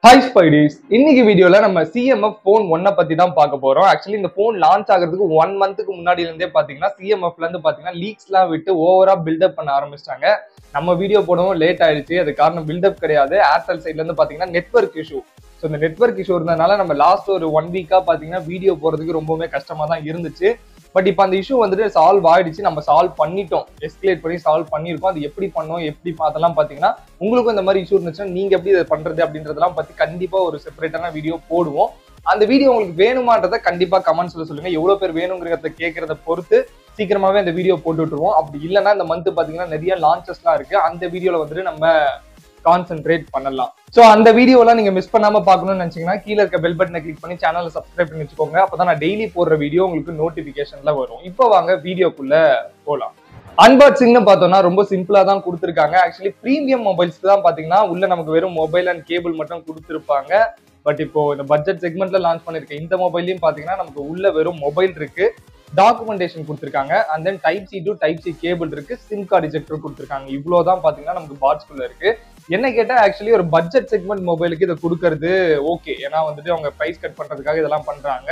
hi ஸ்பைடிஸ் இன்னைக்கு வீடியோல நம்ம சிஎம்எஃப் ஃபோன் ஒன்னை பத்தி தான் பார்க்க போறோம் ஆக்சுவலி இந்த ஃபோன் லான்ச் ஆகிறதுக்கு ஒன் மந்த்துக்கு முன்னாடில இருந்தே பாத்தீங்கன்னா சிஎம்எஃப்ல இருந்து பாத்தீங்கன்னா லீக்ஸ்லாம் விட்டு ஓவரா பில்டப் பண்ண ஆரம்பிச்சிட்டாங்க நம்ம வீடியோ போடவும் லேட் ஆயிடுச்சு அது காரணம் பில்டப் கிடையாது ஏர்டெல் சைட்ல இருந்து பாத்தீங்கன்னா நெட்வொர்க் இஷ்யூ ஸோ இந்த நெட்வொர்க் இஷ்யூ இருந்ததுனால நம்ம லாஸ்ட் ஒரு ஒன் வீக்கா பாத்தீங்கன்னா வீடியோ போறதுக்கு ரொம்பவுமே கஷ்டமா தான் இருந்துச்சு பட் இப்போ அந்த இஷ்யூ வந்துட்டு சால்வ் ஆயிடுச்சு நம்ம சால்வ் பண்ணிட்டோம் எஸ்கலேட் பண்ணி சால்வ் பண்ணியிருக்கோம் அது எப்படி பண்ணோம் எப்படி அதெல்லாம் பாத்தீங்கன்னா உங்களுக்கும் இந்த மாதிரி இஷ்யூ இருந்துச்சுன்னா நீங்க எப்படி இதை பண்றது அப்படின்றதெல்லாம் பத்தி கண்டிப்பா ஒரு செப்பரேட்டான வீடியோ போடுவோம் அந்த வீடியோ உங்களுக்கு வேணுமான்றத கண்டிப்பா கமெண்ட்ஸ்ல சொல்லுங்க எவ்வளவு பேர் வேணுங்கிறத கேட்கறத பொறுத்து சீக்கிரமாவே அந்த வீடியோ போட்டு விட்டுருவோம் அப்படி இல்லைன்னா இந்த மந்த் பாத்தீங்கன்னா நிறைய லான்ச்சஸ்லாம் இருக்கு அந்த வீடியோல வந்துட்டு நம்ம கான்சென்ட்ரேட் பண்ணலாம் சோ அந்த வீடியோலாம் நீங்க மிஸ் பண்ணாம பார்க்கணும்னு நினைச்சீங்கன்னா கீழே இருக்க பெல் பட்டனை கிளிக் பண்ணி சேனலை சப்ஸ்கிரைப் பண்ணி வச்சுக்கோங்க அப்பதான் நான் டெய்லி போடுற வீடியோ உங்களுக்கு நோட்டிபிகேஷன்ல வரும் இப்போ வாங்க வீடியோக்குள்ள போலாம் அன்பாக்சிங்னு பார்த்தோம்னா ரொம்ப சிம்பிளா தான் கொடுத்துருக்காங்க ஆக்சுவலி ப்ரீமியம் மொபைல்ஸ்க்கு தான் பாத்தீங்கன்னா உள்ள நமக்கு வெறும் மொபைல் அண்ட் கேபிள் மட்டும் கொடுத்துருப்பாங்க பட் இப்போ இந்த பட்ஜெட் செக்மெண்ட்ல லான்ச் பண்ணிருக்க இந்த மொபைல்லையும் பாத்தீங்கன்னா நமக்கு உள்ள வெறும் மொபைல் இருக்கு டாக்குமெண்டேஷன் கொடுத்துருக்காங்க and then type C to type C cable இருக்கு சிம் கார்டு ejector கொடுத்துருக்காங்க இவ்வளவுதான் பாத்தீங்கன்னா நமக்கு பாட்ஸ்குள்ள இருக்கு என்ன கேட்டா ஆக்சுவலி ஒரு பட்ஜெட் செக்மெண்ட் மொபைலுக்கு இதை கொடுக்கறது ஓகே ஏன்னா வந்துட்டு அவங்க பிரைஸ் கட் பண்றதுக்காக இதெல்லாம் பண்றாங்க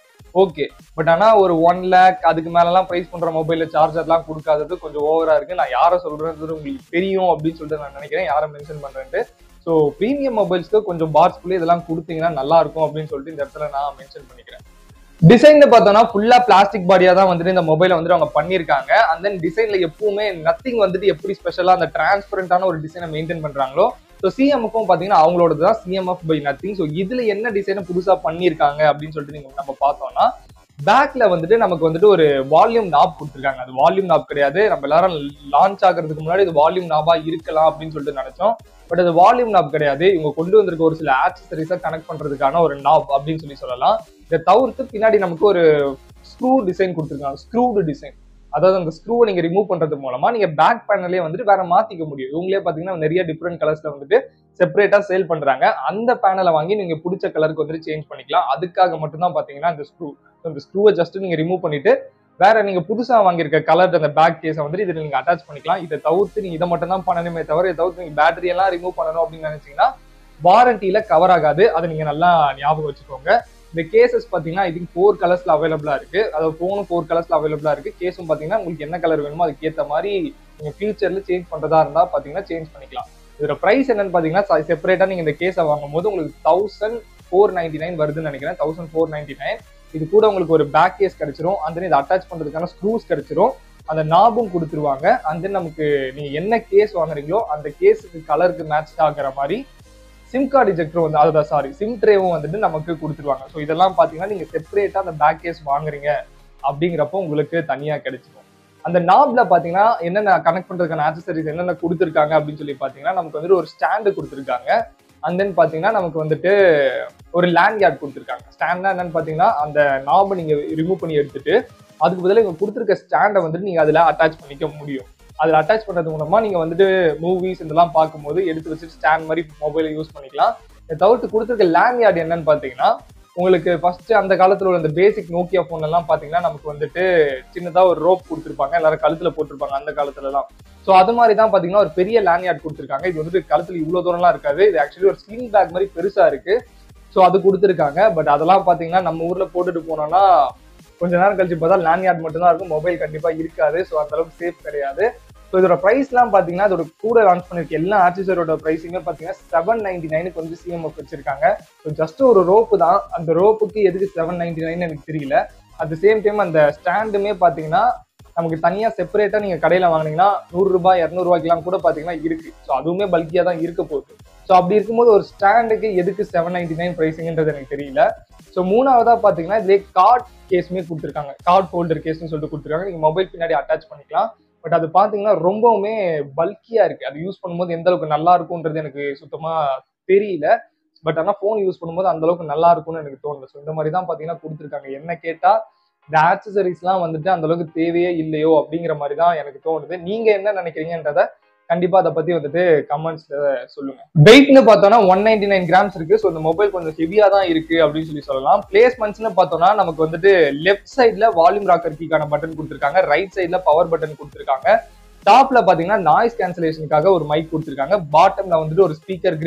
ஓகே பட் ஆனா ஒரு ஒன் லேக் அதுக்கு மேலலாம் பிரைஸ் பண்ற மொபைல்ல சார்ஜர்லாம் கொடுக்காதது கொஞ்சம் ஓவரா இருக்கு நான் யாரை சொல்றது உங்களுக்கு தெரியும் அப்படின்னு சொல்லிட்டு நான் நினைக்கிறேன் யாரை மென்ஷன் பண்றேன்ட்டு ஸோ ப்ரீமியம் மொபைல்ஸ்க்கு கொஞ்சம் பாட்ஸ்குள்ளே இதெல்லாம் கொடுத்தீங்கன்னா நல்லா இருக்கும் அப்படின்னு சொல்லிட்டு இந்த இடத்துல நான் மென்ஷன் பண்ணிக்கிறேன் டிசைன் பார்த்தோம்னா ஃபுல்லா பிளாஸ்டிக் பாடியா தான் வந்துட்டு இந்த மொபைலை வந்துட்டு அவங்க பண்ணியிருக்காங்க அண்ட் தென் டிசைன்ல எப்பவுமே நத்திங் வந்துட்டு எப்படி ஸ்பெஷலா அந்த டிரான்ஸ்பரண்டான ஒரு டிசைனை மெயின்டைன் பண்றாங்களோ ஸோ சிஎம்எஃப்பும் பார்த்தீங்கன்னா அவங்களோட தான் சிஎம்எஃப் பை நத்திங் ஸோ இதுல என்ன டிசைனை புதுசா பண்ணியிருக்காங்க அப்படின்னு சொல்லிட்டு நீங்க நம்ம பார்த்தோம்னா பேக்ல வந்துட்டு நமக்கு வந்துட்டு ஒரு வால்யூம் நாப் கொடுத்துருக்காங்க அது வால்யூம் நாப் கிடையாது நம்ம எல்லாரும் லான்ச் ஆகிறதுக்கு முன்னாடி இது வால்யூம் நாபா இருக்கலாம் அப்படின்னு சொல்லிட்டு நினைச்சோம் பட் அது வால்யூம் நாப் கிடையாது இவங்க கொண்டு வந்திருக்க ஒரு சில ஆக்சசரிஸை கனெக்ட் பண்றதுக்கான ஒரு நாப் அப்படின்னு சொல்லி சொல்லலாம் இதை தவிர்த்து பின்னாடி நமக்கு ஒரு ஸ்க்ரூ டிசைன் கொடுத்துருக்காங்க ஸ்க்ரூடு டிசைன் அதாவது அந்த ஸ்க்ரூவை நீங்க ரிமூவ் பண்றது மூலமா நீங்க பேக் பேனலே வந்துட்டு வேற மாத்திக்க முடியும் இவங்களே பாத்தீங்கன்னா நிறைய டிஃப்ரெண்ட் கலர்ஸ்ல வந்துட்டு செப்பரேட்டா சேல் பண்றாங்க அந்த பேனலை வாங்கி நீங்க பிடிச்ச கலருக்கு வந்துட்டு சேஞ்ச் பண்ணிக்கலாம் அதுக்காக மட்டும்தான் பாத்தீங்கன்னா இந்த ஸ்க்ரூ இந்த ஸ்க்ரூவை ஜஸ்ட் நீங்க ரிமூவ் பண்ணிட்டு வேற நீங்க புதுசா வாங்கியிருக்க கலர் அந்த பேக் கேஸை வந்துட்டு இதில் நீங்க அட்டாச் பண்ணிக்கலாம் இதை தவிர்த்து நீங்க இதை மட்டும் தான் பண்ணணுமே தவிர இதை தவிர்த்து நீங்க பேட்டரி எல்லாம் ரிமூவ் பண்ணணும் அப்படின்னு நினைச்சீங்கன்னா வாரண்டியில கவர் ஆகாது அதை நீங்க நல்லா ஞாபகம் வச்சுக்கோங்க இந்த கேசஸ் பாத்தீங்கன்னா ஐ திங்க் ஃபோர் கலர்ஸ்ல அவைலபிளா இருக்கு அதாவது ஃபோனும் ஃபோர் கலர்ஸ்ல அவைலபிளா இருக்கு கேஸும் பாத்தீங்கன்னா உங்களுக்கு என்ன கலர் வேணுமோ அதுக்கு ஏத்த மாதிரி நீங்க ஃபியூச்சர்ல சேஞ்ச் பண்றதா இருந்தா பாத்தீங்கன்னா சேஞ்ச் பண்ணிக்கலாம் இதோட பிரைஸ் என்னன்னு பாத்தீங்கன்னா செப்பரேட்டா நீங்க இந்த கேஸை வாங்கும் போது உங்களுக்கு தௌசண்ட் ஃபோர் நைன்டி நைன் வருதுன்னு நினைக்கிறேன் தௌசண்ட் ஃபோர் நைன்டி நைன் இது கூட உங்களுக்கு ஒரு பேக் கேஸ் கிடைச்சிரும் அந்த இதை அட்டாச் பண்றதுக்கான ஸ்க்ரூஸ் கிடைச்சிரும் அந்த நாபும் கொடுத்துருவாங்க அந்த நமக்கு நீங்க என்ன கேஸ் வாங்குறீங்களோ அந்த கேஸுக்கு கலருக்கு மேட்ச் ஆகிற மாதிரி சிம் கார்டு இஜெக்டர் வந்து அதுதான் சாரி சிம் ட்ரேவும் வந்துட்டு நமக்கு கொடுத்துருவாங்க ஸோ இதெல்லாம் பாத்தீங்கன்னா நீங்க செப்பரேட்டா அந்த பேக் கேஸ் வாங்குறீங்க அப்படிங்கிறப்போ உங்களுக்கு தனியா கிடைச்சிடும் அந்த நாப்ல பாத்தீங்கன்னா என்னென்ன கனெக்ட் பண்றதுக்கான ஆக்சசரிஸ் என்னென்ன கொடுத்துருக்காங்க அப்படின்னு சொல்லி பாத்தீங்கன்னா நமக்கு வந்துட்டு ஒரு ஸ்டாண்டு கொடுத்துருக்காங்க அண்ட் தென் பாத்தீங்கன்னா நமக்கு வந்துட்டு ஒரு லேண்ட் யார்ட் கொடுத்துருக்காங்க ஸ்டாண்ட்னா என்னன்னு பாத்தீங்கன்னா அந்த நாபை நீங்க ரிமூவ் பண்ணி எடுத்துட்டு அதுக்கு பதிலாக இவங்க கொடுத்துருக்க ஸ்டாண்டை வந்துட்டு நீங்க அதுல அட்டாச் பண்ணிக்க முடியும் அதில் அட்டாச் பண்றது மூலமா நீங்க வந்துட்டு மூவிஸ் இதெல்லாம் பார்க்கும்போது எடுத்து வச்சுட்டு ஸ்டாண்ட் மாதிரி மொபைலை யூஸ் பண்ணிக்கலாம் இதை தவிர்த்து கொடுத்துருக்க லேண்ட் யார்ட் என்னன்னு பாத்தீங்கன்னா உங்களுக்கு ஃபர்ஸ்ட் அந்த காலத்துல உள்ள அந்த பேசிக் நோக்கியா போன் எல்லாம் பாத்தீங்கன்னா நமக்கு வந்துட்டு சின்னதா ஒரு ரோப் கொடுத்துருப்பாங்க எல்லாரும் கழுத்துல போட்டிருப்பாங்க அந்த காலத்துல எல்லாம் ஸோ அது மாதிரி தான் பாத்தீங்கன்னா ஒரு பெரிய லேண்ட்யார்ட் கொடுத்துருக்காங்க இது வந்துட்டு கழுத்துல இவ்வளவு தூரம்லாம் இருக்காது இது ஆக்சுவலி ஒரு ஸ்லிங் பேக் மாதிரி பெருசா இருக்கு ஸோ அது கொடுத்துருக்காங்க பட் அதெல்லாம் பாத்தீங்கன்னா நம்ம ஊர்ல போட்டுட்டு போனோம்னா கொஞ்ச நேரம் கழிச்சு பார்த்தா லேண்ட்யார்ட் மட்டும் தான் இருக்கும் மொபைல் கண்டிப்பா இருக்காது ஸோ அந்த அளவுக்கு சேஃப் கிடையாது ஸோ இதோட ப்ரைஸ்லாம் பார்த்தீங்கன்னா இதோட கூட லான்ச் பண்ணிருக்க எல்லா ஆக்சசரியோட ப்ரைஸுமே பார்த்தீங்கன்னா செவன் நைன்டி நைனுக்கு வந்து சிஎம்எஃப் வச்சிருக்காங்க ஸோ ஜஸ்ட் ஒரு ரோப்பு தான் அந்த ரோப்புக்கு எதுக்கு செவன் நைன்டி நைன் எனக்கு தெரியல அட் சேம் டைம் அந்த ஸ்டாண்டுமே பார்த்தீங்கன்னா நமக்கு தனியாக செப்பரேட்டாக நீங்கள் கடையில் வாங்கினீங்கன்னா நூறுரூபா இரநூறுவாய்க்கெல்லாம் கூட பார்த்தீங்கன்னா இருக்கு ஸோ அதுவுமே பல்கியாக தான் இருக்க போகுது ஸோ அப்படி இருக்கும்போது ஒரு ஸ்டாண்டுக்கு எதுக்கு செவன் நைன்டி நைன் ப்ரைஸிங்ன்றது எனக்கு தெரியல ஸோ மூணாவதா பார்த்தீங்கன்னா இதுலேயே கார்ட் கேஸுமே கொடுத்துருக்காங்க கார்ட் ஹோல்டர் கேஸ்னு சொல்லிட்டு கொடுத்துருக்காங்க நீங்கள் மொபைல் பின்னாடி அட்டாச் பண்ணிக்கலாம் பட் அது பாத்தீங்கன்னா ரொம்பவுமே பல்கியா இருக்கு அது யூஸ் பண்ணும்போது எந்த அளவுக்கு நல்லா இருக்கும்ன்றது எனக்கு சுத்தமா தெரியல பட் ஆனா போன் யூஸ் பண்ணும்போது அந்த அளவுக்கு நல்லா இருக்கும்னு எனக்கு தோணல ஸோ இந்த மாதிரி தான் பாத்தீங்கன்னா கொடுத்துருக்காங்க என்ன கேட்டா இந்த ஆக்சசரிஸ்லாம் வந்துட்டு அந்த அளவுக்கு தேவையே இல்லையோ அப்படிங்கிற மாதிரி தான் எனக்கு தோணுது நீங்க என்ன நினைக்கிறீங்கன்றத கண்டிப்பா அதை பத்தி வந்துட்டு கமெண்ட்ஸ்ல சொல்லுங்க வெயிட்னு பார்த்தோம்னா ஒன் நைன்டி நைன் கிராம்ஸ் இருக்கு ஸோ இந்த மொபைல் கொஞ்சம் ஹெவியா தான் இருக்கு அப்படின்னு சொல்லி சொல்லலாம் பிளேஸ்மெண்ட்ஸ்னு பார்த்தோம்னா நமக்கு வந்துட்டு லெஃப்ட் சைட்ல வால்யூம் ராக்கர் கீக்கான பட்டன் கொடுத்துருக்காங்க ரைட் சைட்ல பவர் பட்டன் கொடுத்துருக்காங்க டாப்ல பாத்தீங்கன்னா நாய்ஸ் கேன்சலேஷனுக்காக ஒரு மைக் கொடுத்துருக்காங்க பாட்டம்ல வந்துட்டு ஒரு ஸ்பீக்கர் கிரில்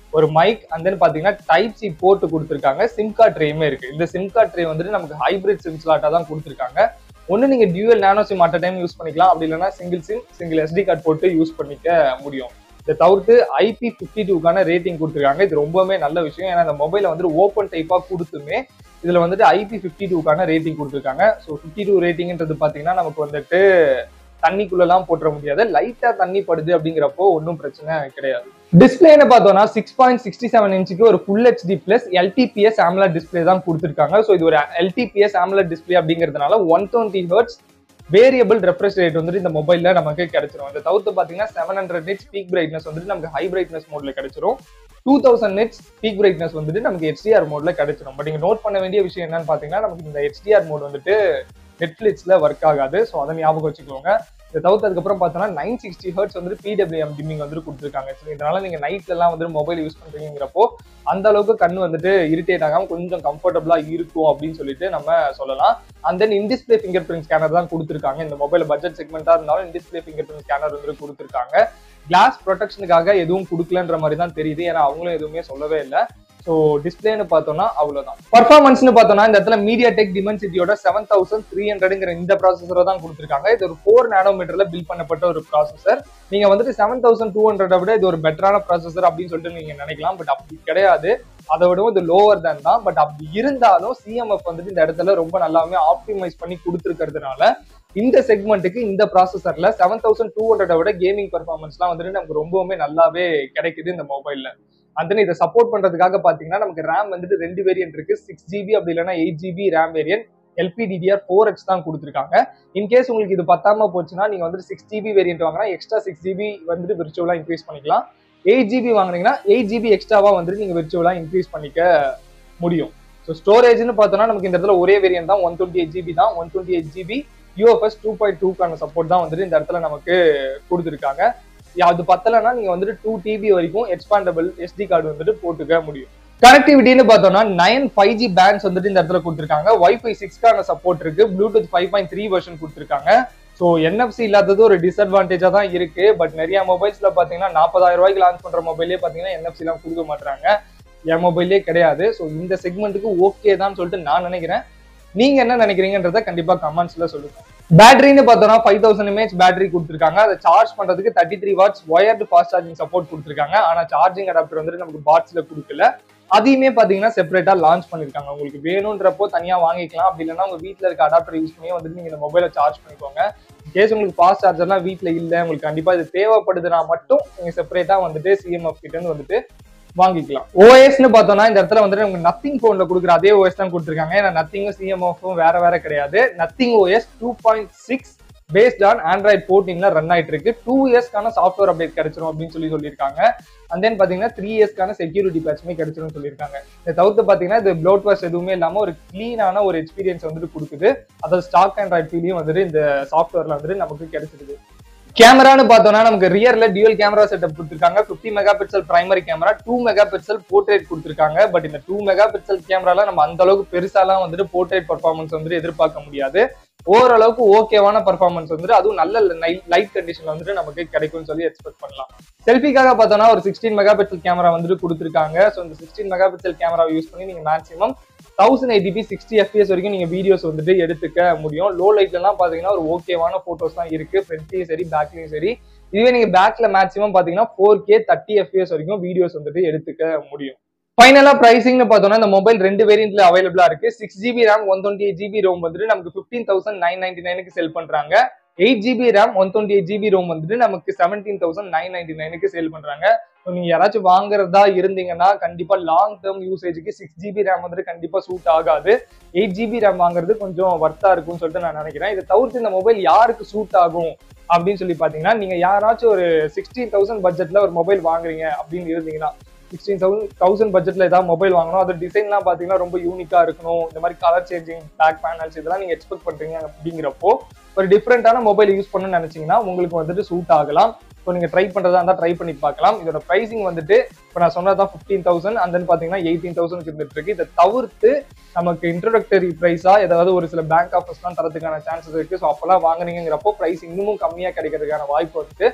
ஒரு மைக் அண்ட் தென் பாத்தீங்கன்னா டைப் சி போர்ட் கொடுத்துருக்காங்க சிம் கார்ட் ட்ரேயுமே இருக்கு இந்த சிம் கார்ட் ட்ரே வந்துட்டு நமக்கு ஹைபிரிட் சிம் ஸ்லாட்டா தான் கொடுத்துருக்காங்க ஒன்று நீங்க dual nano sim at time use பண்ணிக்கலாம் அப்படி இல்லைன்னா single sim single SD card போட்டு யூஸ் பண்ணிக்க முடியும் இதை தவிர்த்து ஐபி ஃபிஃப்டி டூக்கான ரேட்டிங் கொடுத்துருக்காங்க இது ரொம்பவே நல்ல விஷயம் ஏன்னா இந்த மொபைலை வந்துட்டு ஓப்பன் டைப்பா கொடுத்துமே இதுல வந்துட்டு ஐபி ஃபிஃப்டி டூக்கான ரேட்டிங் கொடுத்துருக்காங்க ஸோ ஃபிஃப்டி டூ ரேட்டிங்ன்றது பாத்தீங்கன்னா நமக்கு வந்துட்டு தண்ணிக்குள்ளெல்லாம் போட்டுற முடியாது லைட்டா தண்ணி படுது அப்படிங்கிறப்போ ஒன்றும் பிரச்சனை கிடையாது டிஸ்பிளேன்னு பார்த்தோம்னா சிக்ஸ் பாயிண்ட் சிக்ஸ்டி செவன் இன்ச்சுக்கு ஒரு full HD plus LTPS AMOLED display தான் கொடுத்துருக்காங்க ஸோ இது ஒரு எல்டிபிஎஸ் ஆம்லர் டிஸ்பிளே அப்படிங்கிறதுனால one twenty hertz variable refresh rate வந்துட்டு இந்த மொபைல்ல நமக்கு கிடைச்சிரும் இந்த தவிர்த்து பாத்தீங்கன்னா seven hundred nits peak brightness வந்துட்டு நமக்கு ஹை பிரைட்னஸ் மோட்ல கிடைச்சிரும் two thousand nits peak brightness வந்துட்டு நமக்கு ஹெச்டிஆர் மோட்ல கிடைச்சிரும் பட் நீங்க நோட் பண்ண வேண்டிய விஷயம் என்னன்னு பாத்தீங்கன்னா நமக்கு இந்த ஹெச்டிஆர் மோட் வந்துட்டு நெட்ஃபிளிக்ஸ்ல ஒர்க் ஆகாது ஸோ அதை ஞாபகம் வச்சுக்கோங்க இதை தவிர்த்து அதுக்கப்புறம் பார்த்தோன்னா நைன் சிக்ஸ்டி ஹர்ட்ஸ் வந்து பிடபிள்யூஎம் டிமிங் வந்து கொடுத்துருக்காங்க ஸோ இதனால நீங்க நைட்ல எல்லாம் வந்து மொபைல் யூஸ் பண்றீங்கிறப்போ அந்த அளவுக்கு கண்ணு வந்துட்டு இரிட்டேட் ஆகாம கொஞ்சம் கம்ஃபர்டபுளா இருக்கும் அப்படின்னு சொல்லிட்டு நம்ம சொல்லலாம் and then in display finger print scanner தான் கொடுத்துருக்காங்க இந்த மொபைல் பட்ஜெட் செக்மெண்டா இருந்தாலும் இன்டிஸ்பிளே ஃபிங்கர் பிரிண்ட் ஸ்கேனர் வந்து கொடுத்துருக்காங்க கிளாஸ் ப்ரொடெக்ஷனுக்காக எதுவும் கொடுக்கலன்ற மாதிரி தான் தெரியுது ஏன்னா அவங்களும் எதுவுமே சொல்லவே இல்லை ஸோ டிஸ்பிளேன்னு பார்த்தோம்னா அவ்வளவுதான் பர்ஃபார்மன்ஸ்னு பார்த்தோம்னா இந்த இடத்துல மீடியா டெக் டிமென்சிட்டியோட செவன் தௌசண்ட் த்ரீ ஹண்ட்ரட்ங்கிற இந்த ப்ராசஸரை தான் கொடுத்துருக்காங்க இது ஒரு ஃபோர் நேனோமீட்டர்ல பில் பண்ணப்பட்ட ஒரு ப்ராசஸர் நீங்க வந்துட்டு செவன் தௌசண்ட் டூ ஹண்ட்ரட் விட இது ஒரு பெட்டரான ப்ராசஸர் அப்படின்னு சொல்லிட்டு நீங்க நினைக்கலாம் பட் அப்படி கிடையாது அதை விடவும் இது லோவர் தேன் தான் பட் அப்படி இருந்தாலும் சிஎம்எஃப் வந்துட்டு இந்த இடத்துல ரொம்ப நல்லாவே ஆப்டிமைஸ் பண்ணி கொடுத்துருக்கிறதுனால இந்த செக்மெண்ட்டுக்கு இந்த ப்ராசஸர்ல செவன் தௌசண்ட் டூ ஹண்ட்ரட் விட கேமிங் பர்ஃபார்மன்ஸ்லாம் வந்துட்டு நமக்கு ரொம்பவுமே நல்லாவே கிடைக்குது இந்த மொபைல்ல அந்த இதை சப்போர்ட் பண்றதுக்காக பாத்தீங்கன்னா நமக்கு ரேம் வந்துட்டு ரெண்டு வேரியன்ட் இருக்கு சிக்ஸ் ஜிபி அப்படி இல்லைன்னா eight GB RAM variant LPDDR four X தான் கொடுத்துருக்காங்க இன்கேஸ் உங்களுக்கு இது பத்தாம போச்சுன்னா நீங்க வந்துட்டு சிக்ஸ் ஜிபி வேரியன்ட் வாங்கினா எக்ஸ்ட்ரா சிக்ஸ் ஜிபி வந்துட்டு விர்ச்சுவலா இன்க்ரீஸ் பண்ணிக்கலாம் எயிட் ஜிபி வாங்குனீங்கன்னா எயிட் ஜிபி எக்ஸ்ட்ராவா வந்துட்டு நீங்க விர்ச்சுவலா இன்க்ரீஸ் பண்ணிக்க முடியும் ஸோ ஸ்டோரேஜ்னு பார்த்தோம்னா நமக்கு இந்த இடத்துல ஒரே வேரியன்ட் தான் ஒன் டுவெண்ட்டி எயிட் ஜிபி தான் one twenty eight GB UFS two point டூக்கான சப்போர்ட் தான் வந்துட்டு இந்த இடத்துல நமக்கு கொடுத்துருக்காங்க அது பத்தலைன்னா நீங்க வந்துட்டு டூ டிபி வரைக்கும் எக்ஸ்பாண்டபிள் எஸ்டி கார்டு வந்துட்டு போட்டுக்க முடியும் கனெக்டிவிட்டின்னு பார்த்தோம்னா நைன் ஃபைவ் ஜி பேண்ட்ஸ் வந்துட்டு இந்த இடத்துல கொடுத்துருக்காங்க வைஃபை சிக்ஸ்க்கான சப்போர்ட் இருக்கு Bluetooth five point three version கொடுத்துருக்காங்க ஸோ என்எஃப்சி இல்லாதது ஒரு டிஸ்அட்வான்டேஜா தான் இருக்கு பட் நிறைய மொபைல்ஸ்ல பாத்தீங்கன்னா நாற்பதாயிரம் ரூபாய்க்கு லான்ச் பண்ற மொபைலே பாத்தீங்கன்னா என்எஃப்சி எல்லாம் கொடுக்க மாட்டாங்க என் மொபைலே கிடையாது ஸோ இந்த செக்மெண்ட்டுக்கு ஓகே தான் சொல்லிட்டு நான் நினைக்கிறேன் நீங்க என்ன நினைக்கிறீங்கன்றத கண்டிப்பா கமெண்ட்ஸ்ல சொல்லுங்க பேட்டரின்னு பார்த்தோம்னா ஃபைவ் தௌசண்ட் எம்ஏஹெச் பேட்டரி கொடுத்துருக்காங்க அதை சார்ஜ் பண்றதுக்கு thirty three watts wired fast charging support கொடுத்துருக்காங்க ஆனா சார்ஜிங் அடாப்டர் வந்துட்டு நமக்கு பாட்ஸ்ல கொடுக்கல அதையுமே பாத்தீங்கன்னா செப்பரேட்டா லான்ச் பண்ணிருக்காங்க உங்களுக்கு வேணுன்றப்போ தனியா வாங்கிக்கலாம் அப்படி இல்லைன்னா உங்க வீட்ல இருக்க அடாப்டர் யூஸ் பண்ணி வந்துட்டு நீங்க இந்த மொபைலை சார்ஜ் பண்ணிக்கோங்க கேஸ் உங்களுக்கு ஃபாஸ்ட் சார்ஜர்லாம் வீட்ல இல்ல உங்களுக்கு கண்டிப்பா இது தேவைப்படுதுன்னா மட்டும் நீங்க செப்பரேட்டா வந்துட்டு சிஎம்எஃப் கிட்ட இருந்து வந்துட்டு வாங்கிக்கலாம் ஓஎஸ்னு பார்த்தோம்னா இந்த இடத்துல வந்துட்டு நமக்கு நத்திங் போன்ல கொடுக்குற அதே ஓஎஸ் தான் கொடுத்துருக்காங்க ஏன்னா நத்திங்கும் சிஎம்எஃப்பும் வேற வேற கிடையாது Nothing OS two point six based on Android ஃபோர்டீன்ல ரன் ஆயிட்டு இருக்கு டூ இயர்ஸ்க்கான சாஃப்ட்வேர் அப்டேட் கிடைச்சிரும் அப்படின்னு சொல்லி சொல்லியிருக்காங்க அண்ட் தென் பாத்தீங்கன்னா த்ரீ இயர்ஸ்க்கான செக்யூரிட்டி பேட்சுமே கிடைச்சிரும் சொல்லியிருக்காங்க இதை தவிர்த்து பாத்தீங்கன்னா இது ப்ளோட் வாஷ் எதுவுமே இல்லாம ஒரு கிளீனான ஒரு எக்ஸ்பீரியன்ஸ் வந்துட்டு கொடுக்குது அதாவது ஸ்டாக் ஆண்ட்ராய்ட் ஃபீலையும் வந்துட்டு இந்த சாஃப்ட்வேர்ல வந்துட்டு நமக்கு கிடைச்சிருது கேமரான்னு பார்த்தோம்னா நமக்கு ரியர்ல டியூல் கேமரா செட்டப் கொடுத்துருக்காங்க fifty megapixel primary camera two megapixel portrait கொடுத்துருக்காங்க பட் இந்த டூ மெகா பிக்சல் கேமரால நம்ம அந்த அளவுக்கு பெருசாலாம் வந்துட்டு போர்ட்ரேட் பர்ஃபார்மன்ஸ் வந்துட்டு எதிர்பார்க்க முடியாது ஓரளவுக்கு ஓகேவான பர்ஃபார்மன்ஸ் வந்துட்டு அதுவும் நல்ல லைட் கண்டிஷன்ல வந்துட்டு நமக்கு கிடைக்கும்னு சொல்லி எக்ஸ்பெக்ட் பண்ணலாம் செல்ஃபிக்காக பார்த்தோம்னா ஒரு சிக்ஸ்டீன் மெகா பிக்சல் கேமரா வந்துட்டு கொடுத்துருக்காங்க ஸோ இந்த sixteen megapixel camera use பண்ணி நீங்க maximum thousand eighty p sixty FPS வரைக்கும் நீங்க வீடியோஸ் வந்துட்டு எடுத்துக்க முடியும் லோ லைட்ல எல்லாம் பாத்தீங்கன்னா ஒரு ஓகேவான போட்டோஸ் தான் இருக்கு ஃப்ரண்ட்லயும் சரி பேக்லயும் சரி இதுவே நீங்க பேக்ல மேக்ஸிமம் பாத்தீங்கன்னா ஃபோர் கே தேர்ட்டி எஃபிஎஸ் வரைக்கும் வீடியோஸ் வந்துட்டு எடுத்துக்க முடியும் ஃபைனலா பிரைசிங்னு பார்த்தோம்னா இந்த மொபைல் ரெண்டு வேரியன்ட்ல அவைலபிளா இருக்கு six GB RAM one twenty eight GB ROM வந்துட்டு நமக்கு ஃபிஃப்டீன் தௌசண்ட் நைன் நைன்டி நைனுக்கு செல் பண்றாங்க eight GB RAM one twenty eight GB ROM வந்துட்டு நமக்கு செவன்டீன் தௌசண்ட் நைன் நைன்டி நைனுக்கு சேல் பண்றாங்க ஸோ நீங்க யாராச்சும் வாங்குறதா இருந்தீங்கன்னா கண்டிப்பா லாங் டேர்ம் யூசேஜுக்கு சிக்ஸ் ஜிபி ரேம் வந்துட்டு கண்டிப்பா சூட் ஆகாது எயிட் ஜிபி ரேம் வாங்குறது கொஞ்சம் வர்த்தா இருக்கும்னு சொல்லிட்டு நான் நினைக்கிறேன் இதை தவிர்த்து இந்த மொபைல் யாருக்கு சூட் ஆகும் அப்படின்னு சொல்லி பாத்தீங்கன்னா நீங்க யாராச்சும் ஒரு சிக்ஸ்டீன் தௌசண்ட் பட்ஜெட்ல ஒரு மொபைல் வாங்குறீங்க அப்படின்னு இருந்தீங்கன்னா சிக்ஸ்டீன் தௌசண்ட் தௌசண்ட் பட்ஜெட்ல ஏதாவது மொபைல் வாங்கணும் அது டிசைன்லாம் பாத்தீங்கன்னா ரொம்ப யூனிக்கா இருக்கணும் இந்த மாதிரி கலர் சேஞ்சிங் பேக் பேனல்ஸ் இதெல்லாம் நீங்க எக்ஸ்பெக்ட் பண்றீங்க அப்படிங்கிறப்போ ஒரு டிஃப்ரெண்டான மொபைல் யூஸ் பண்ணணும்னு நினைச்சீங்கன்னா உங்களுக்கு வந்துட்டு சூட் ஆகலாம் ஸோ நீங்க ட்ரை பண்றதா இருந்தால் ட்ரை பண்ணி பார்க்கலாம் இதோட பிரைசிங் வந்துட்டு இப்போ நான் சொன்னதான் ஃபிஃப்டீன் தௌசண்ட் அண்ட் தென் பாத்தீங்கன்னா எயிட்டீன் தௌசண்ட் இருந்துட்டு இருக்கு இதை தவிர்த்து நமக்கு இன்ட்ரோடக்டரி ப்ரைஸா ஏதாவது ஒரு சில பேங்க் ஆஃபர்ஸ்லாம் தரதுக்கான சான்சஸ் இருக்கு ஸோ அப்பெல்லாம் வாங்குனீங்கிறப்போ பிரைஸ் இன்னமும் கம்மியா கிடைக்கிறதுக்கான வாய்ப்பு வந்துட்டு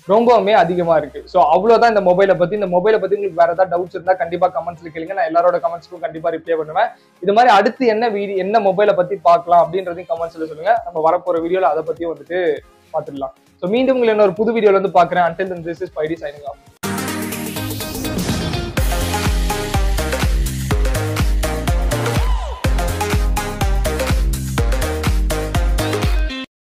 ரொம்பவுமே அதிகமா இருக்கு ஸோ அவ்வளவுதான் இந்த மொபைலை பத்தி இந்த மொபைலை பத்தி உங்களுக்கு வேற ஏதாவது டவுட்ஸ் இருந்தா கண்டிப்பா கமெண்ட்ஸ்ல கேளுங்க நான் எல்லாரோட கமெண்ட்ஸ்க்கும் கண்டிப்பா ரிப்ளை பண்ணுவேன் இது மாதிரி அடுத்து என்ன வீடியோ என்ன மொபைலை பத்தி பார்க்கலாம் அப்படின்றதையும் கமெண்ட்ஸ்ல சொல்லுங்க நம்ம வரப்போற வீடியோல அதை பத்தியும் வந்துட்டு பார்த்துடலாம் ஸோ மீண்டும் உங்களை இன்னொரு புது வீடியோல வந்து பாக்குறேன் அன்டில் திஸ் இஸ் பைடி சைனிங் ஆஃப்